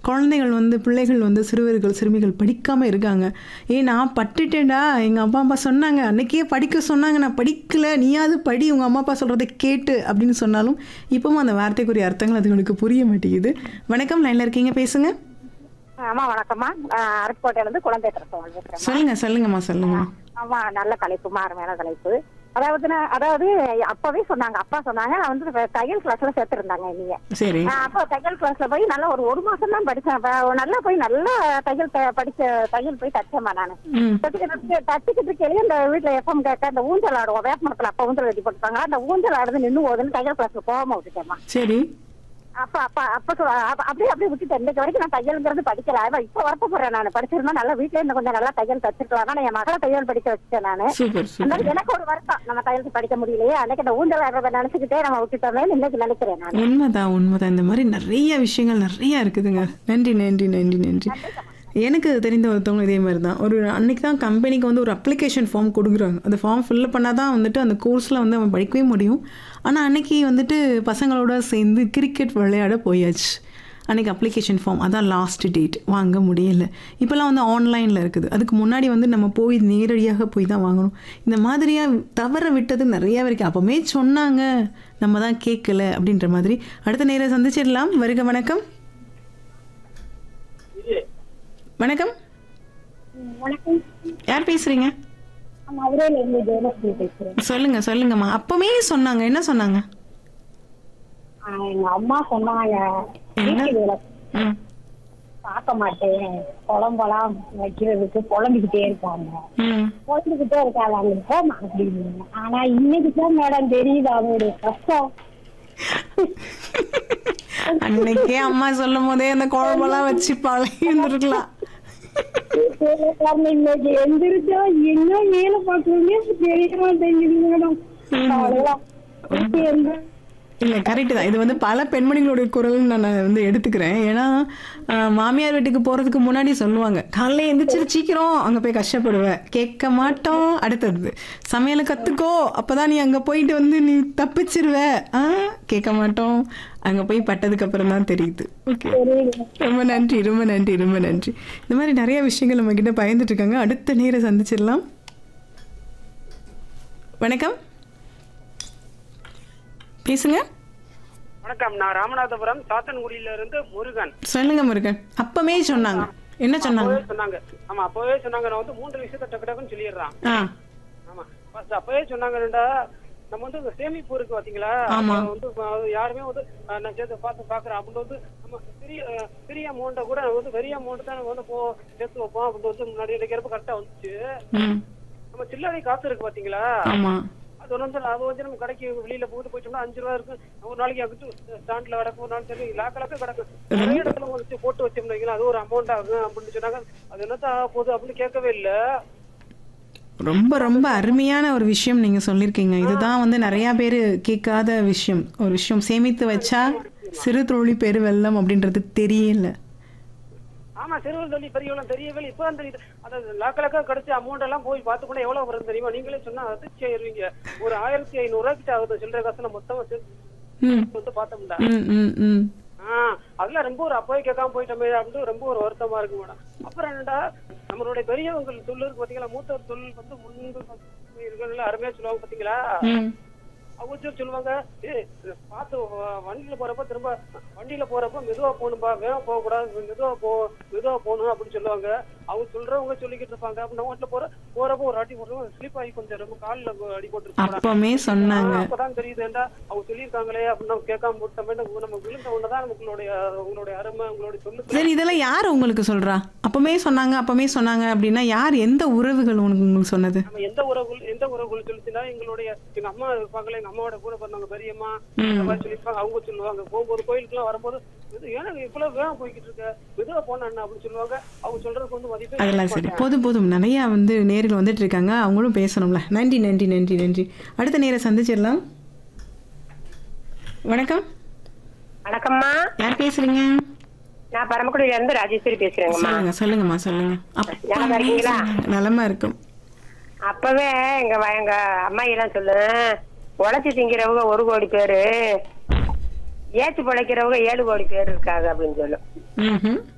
குழந்தைகள் வந்து பிள்ளைகள் வந்து சிறுவர்கள் சிறுமிகள் படிக்காமல் இருக்காங்க ஏ நான் பட்டுட்டேன்டா எங்கள் அப்பா அம்மா சொன்னாங்க அன்னைக்கே படிக்க சொன்னாங்க நான் படிக்கல நீயாவது படி உங்கள் அம்மா அப்பா சொல்கிறத கேட்டு அப்படின்னு சொன்னாலும் இப்பவும் அந்த வார்த்தைக்குரிய அர்த்தங்கள் அதுங்களுக்கு புரிய மாட்டேங்குது வணக்கம் லைனில் இருக்கீங்க பேசுங்க ஆமா வணக்கம்மா ஆஹ் அருப்புக்கோட்டையில இருந்து குழந்தை பேசுறேன் பேசுறேன் சொல்லுங்க சொல்லுங்கம்மா சொல்லுங்க ஆமா நல்ல தலைப்புமா அருமையான தலைப்பு அதாவது நான் அதாவது அப்பவே சொன்னாங்க அப்பா சொன்னாங்க நான் வந்து த- தையல் கிளாஸ்ல சேர்த்திருந்தாங்க நீங்க சரி அப்போ தையல் கிளாஸ்ல போய் நல்லா ஒரு ஒரு மாசம் தான் படிச்சேன் அப்ப நல்லா போய் நல்லா தையல் த- படிச்ச தையல் போய் தச்சேம்மா நானு ம் தச்சுக்கிட்டு தச்சுக்கிட்டு இருக்கையிலே இந்த வீட்டுல எஃப்எம் கேட்க இந்த ஊஞ்சல் ஆடுவோம் வேப்பமரத்துல அப்ப ஊஞ்சல் வெட்டி போட்டுருப்பாங்க அந்த ஊஞ்சல் ஆடுறது நின்று போகுதுன்னு தையல் கிளாஸ்ல போகாம விட்டுட்டேம்மா சரி அப்ப அப்ப அப்ப சொ- அப்ப அப்படியே அப்படியே விட்டுட்டேன் இன்னைக்கு வரைக்கும் நான் தையல்ங்கிறது படிக்கல அவ இப்ப வரப்ப போறேன் நான் படிச்சிருந்தா நல்லா வீட்டுல இருந்து கொஞ்சம் நல்லா தையல் தச்சிருக்கலாம் ஆனா என் மகளை தையல் படிக்க வச்சுட்டேன் நானு சூப்பர் சூப்பர் அதனால எனக்கு ஒரு வருத்தம் நம்ம தையல் படிக்க முடியலையே அன்னைக்கு அந்த ஊஞ்சல் ஆடுறத நினைச்சுக்கிட்டே நம்ம விட்டுட்டோமே இன்னைக்கு நினைக்கிறேன் நான் உண்மைதான் உண்மைதான் இந்த மாதிரி நிறைய விஷயங்கள் நிறைய இருக்குதுங்க நன்றி நன்றி நன்றி நன்றி எனக்கு தெரிந்த ஒருத்தவங்க இதே மாதிரி தான் ஒரு அன்னைக்கு தான் கம்பெனிக்கு வந்து ஒரு அப்ளிகேஷன் ஃபார்ம் கொடுக்குறாங்க அந்த ஃபார்ம் ஃபில் பண்ணால் தான் வந்துட்டு அந்த கோர்ஸில் வந்து அவன் படிக்கவே முடியும் ஆனால் அன்னைக்கு வந்துட்டு பசங்களோட சேர்ந்து கிரிக்கெட் விளையாட போயாச்சு அன்னைக்கு அப்ளிகேஷன் ஃபார்ம் அதான் லாஸ்ட் டேட் வாங்க முடியல இப்போல்லாம் வந்து ஆன்லைனில் இருக்குது அதுக்கு முன்னாடி வந்து நம்ம போய் நேரடியாக போய் தான் வாங்கணும் இந்த மாதிரியாக தவற விட்டது நிறைய இருக்குது அப்போமே சொன்னாங்க நம்ம தான் கேட்கல அப்படின்ற மாதிரி அடுத்த நேரம் சந்திச்சிடலாம் வருக வணக்கம் வணக்கம் வணக்கம் யார் பேசுறீங்க மதுரையில இருந்து ஜெயலட்சுமி பேசுறேன் சொல்லுங்க சொல்லுங்கம்மா அப்பமே சொன்னாங்க என்ன சொன்னாங்க எங்க அம்மா சொன்னாங்க என்ன? வீட்டு வேலை ம் பார்க்க மாட்டேன் குழம்பெல்லாம் வைக்கிறதுக்கு குழம்பிக்கிட்டே இருப்பாங்க ம் குழம்பிக்கிட்டே இருக்காங்க போமா அப்படின்னு ஆனா இன்னைக்கு தான் மேடம் தெரியுது அவனுடைய கஷ்டம் அன்னைக்கே அம்மா சொல்லும் போதே அந்த குழம்பெல்லாம் வச்சு பழகி இருந்திருக்கலாம் காரணம் இன்னைக்கு எந்திரிச்சா என்ன வேலை பார்க்கணும்னே தெரிய மாட்டேங்குது மேடம் காலையில எந்த இல்லை கரெக்டு தான் இது வந்து பல பெண்மணிகளுடைய குரல்னு நான் வந்து எடுத்துக்கிறேன் ஏன்னா ஆஹ், மாமியார் வீட்டுக்கு போகிறதுக்கு முன்னாடி சொல்லுவாங்க காலைல எந்திரிச்சிரு சீக்கிரம் அங்கே போய் கஷ்டப்படுவேன் கேட்க மாட்டோம் அடுத்தது சமையலை கற்றுக்கோ அப்போ தான் நீ அங்கே போயிட்டு வந்து நீ தப்பிச்சிருவ ஆ கேட்க மாட்டோம் அங்கே போய் பட்டதுக்கு அப்புறம் தான் தெரியுது ஓகே ரொம்ப நன்றி ரொம்ப நன்றி ரொம்ப நன்றி இந்த மாதிரி நிறைய விஷயங்கள் நம்ம கிட்ட பயந்துட்டு இருக்காங்க அடுத்த நேரம் சந்திச்சிடலாம் வணக்கம் பேசுங்க வணக்கம் நான் ராமநாதபுரம் சாத்தன்குடியில இருந்து முருகன் சொல்லுங்க முருகன் அப்பமே சொன்னாங்க என்ன சொன்னாங்க அப்பவே சொன்னாங்க ஆமா அப்பவே சொன்னாங்க நான் வந்து மூன்று விஷயத்த டக்கு டக்குன்னு சொல்லிடுறான் ஆ ஆமா ஃபர்ஸ்ட் அப்பவே சொன்னாங்கடா நம்ம வந்து இந்த சேமிப்பு இருக்கு பாத்தீங்களா ஆமா. அது வந்து அது யாருமே வந்து அஹ், நான் சேர்த்து பார்த்து பாக்குறேன் அப்படின்னு வந்து நம்ம பெரிய அஹ், பெரிய அமௌண்ட்டை கூட நம்ம வந்து பெரிய அமௌண்ட் தான் நம்ம வந்து போ சேர்த்து வைப்போம் அப்படின்னு வந்து முன்னாடி நினைக்கிறப்ப கரெக்டா வந்துச்சு ம் நம்ம சில்லறை காசு இருக்கு பாத்தீங்களா ஆமா அது ஒன்று வந்து அது வந்து நம்ம கடைக்கு வெளியில போட்டு போயிட்டோம்னா அஞ்சு ரூபா இருக்கு ஒரு நாளைக்கு அங்கிட்டு ஸ்டாண்ட்ல கிடக்கும் ஒரு நாள் சரி லாக்க லாக்க கிடக்கும் நிறைய இடத்துல வந்து போட்டு வச்சோம்னு வைங்களேன், அது ஒரு அமௌண்ட் ஆகும் அப்படின்னு சொன்னாங்க அது என்னத்தான் ஆக போகுது அப்படின்னு கேட்கவே இல்ல ரொம்ப ரொம்ப அருமையான ஒரு விஷயம் நீங்க சொல்லியிருக்கீங்க இதுதான் வந்து நிறைய பேர் கேட்காத விஷயம் ஒரு விஷயம் சேமித்து வச்சா சிறு தொழில் பெரு வெள்ளம் அப்படின்றது தெரியல ஆமா சிறுவர் சொல்லி பெரியவங்களும் தெரியவே இல்லை இப்பதான் தெரியுது அதாவது லாக்க லாக்க கிடைச்ச அமௌண்ட் எல்லாம் போய் பார்த்து கூட எவ்வளவு வரும் தெரியுமா நீங்களே சொன்னா அதிர்ச்சி ஆயிருவீங்க ஒரு ஆயிரத்தி ஐநூறு ரூபாய் கிட்ட ஆகுது சில்லறை காசுல மொத்தமா சேர்த்து ம் வந்து பார்த்தோம்டா ம் ம் ம் ஆஹ் அதுல ரொம்ப ஒரு அப்போயே கேட்காம போயிட்டோமே அப்படின்னு ரொம்ப ஒரு வருத்தமா இருக்கு மேடம் அப்புறம் என்னடா நம்மளுடைய பெரியவங்க சொல்லு இருக்கு பாத்தீங்களா மூத்தவர் சொல் வந்து முன்பு இருக்கல அருமையா சொல்லுவாங்க பாத்தீங்களா ம் அவங்க சொல்லி சொல்லுவாங்க ஏய் பார்த்து வ- வண்டியில போறப்ப திரும்ப வண்டியில போறப்ப மெதுவா போகணும்பா வேகம் போக கூடாது மெதுவா போ மெதுவா போகணும் அப்படின்னு சொல்லுவாங்க அவங்க சொல்றவங்க சொல்லிக்கிட்டு இருப்பாங்க அப்ப நம்ம வீட்டுல போற போறப்ப ஒரு அடி போடுறோம் ஸ்லிப் ஆகி கொஞ்சம் ரொம்ப கால்ல அடி போட்டு அப்பமே சொன்னாங்க அப்பதான் தெரியுதுண்டா அவங்க சொல்லியிருக்காங்களே அப்படின்னு நம்ம கேட்காம போட்டோமே நம்ம நம்ம விழுந்த உடனே உங்களுடைய உங்களுடைய அருமை உங்களுடைய சொல்லு சரி இதெல்லாம் யார் உங்களுக்கு சொல்றா அப்பமே சொன்னாங்க அப்பமே சொன்னாங்க அப்படின்னா யார் எந்த உறவுகள் உனக்கு உங்களுக்கு சொன்னது நம்ம எந்த உறவுகள் எந்த உறவுகள் சொல்லிச்சுன்னா எங்களுடைய எங்க அம்மா இருப்பாங்களே எங்க அம்மாவோட கூட பிறந்தவங்க பெரியம்மா இந்த மாதிரி சொல்லியிருப்பாங்க அவங்க சொல்லுவாங்க போகும்போது கோயிலுக்குலாம் வரும்போது இது ஏன்னா இவ்வளவு வேகம் போய்கிட்டு இருக்க மெதுவா போனா என்ன அப்படின்னு சொல்லுவாங்க அவங்க சொல்றதுக்கு வந்து மதிப்பே அதெல்லாம் சரி போதும் போதும் நிறையா வந்து நேரில் வந்துட்டு இருக்காங்க அவங்களும் பேசணும்ல நன்றி நன்றி நன்றி நன்றி அடுத்த நேரம் சந்திச்சிடலாம் வணக்கம் வணக்கம்மா யார் பேசுறீங்க நான் பரமக்குடியில இருந்து ராஜேஸ்வரி பேசுறேங்கம்மா சொல்லுங்க சொல்லுங்கம்மா சொல்லுங்க நலமா இருக்கீங்களா? நலமா இருக்கும் அப்பவே எங்க வ- எங்க அம்மா எல்லாம் சொல்லு உழைச்சி திங்கிறவங்க ஒரு கோடி பேரு ஏச்சு பிழைக்கிறவங்க ஏழு கோடி பேர் இருக்காங்க அப்படின்னு சொல்லும் ம்ஹும்.